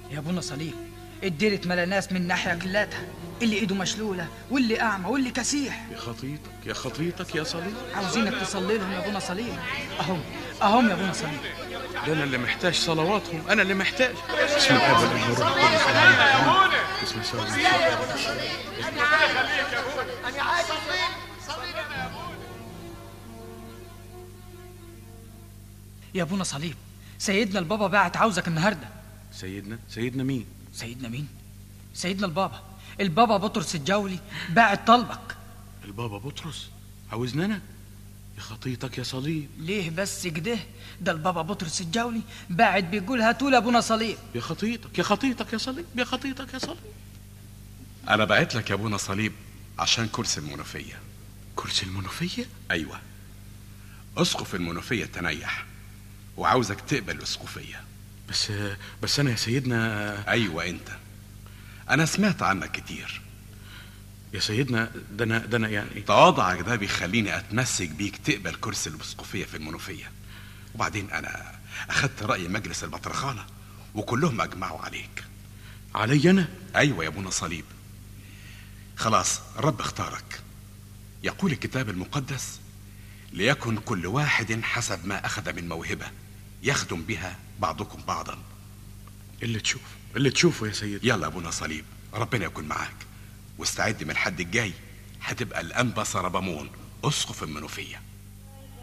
يا ابونا صليب الديرة ملا ناس من ناحية كلاتها اللي ايده مشلولة واللي أعمى واللي كسيح يا خطيتك يا خطيتك يا صليب عاوزينك تصلي لهم يا ابونا صليب أهم أهم يا ابونا صليب ده انا اللي محتاج صلواتهم انا اللي محتاج بسم الله والابن والروح القدس آمين. بسم الله يا ابونا صليب سيدنا البابا باعت عاوزك النهارده سيدنا سيدنا مين سيدنا مين سيدنا البابا البابا بطرس الجولي باعت طلبك البابا بطرس عاوزني انا يا خطيتك يا صليب ليه بس كده ده البابا بطرس الجولي باعت بيقول هاتوا ابونا صليب يا خطيتك يا خطيتك يا صليب يا خطيتك يا صليب انا بعت لك يا ابونا صليب عشان كرسي المنوفيه كرسي المنوفيه ايوه اسقف المنوفيه تنيح وعاوزك تقبل الاسقفيه بس بس انا يا سيدنا ايوه انت انا سمعت عنك كتير يا سيدنا ده انا ده انا يعني تواضعك ده بيخليني اتمسك بيك تقبل كرسي الاسقفيه في المنوفيه وبعدين انا اخدت راي مجلس البطرخانه وكلهم اجمعوا عليك علي انا ايوه يا ابونا صليب خلاص الرب اختارك يقول الكتاب المقدس ليكن كل واحد حسب ما اخذ من موهبه يخدم بها بعضكم بعضا اللي تشوف اللي تشوفه يا سيدي يلا يا ابونا صليب ربنا يكون معاك واستعد من الحد الجاي هتبقى الانبا سربامون اسقف المنوفيه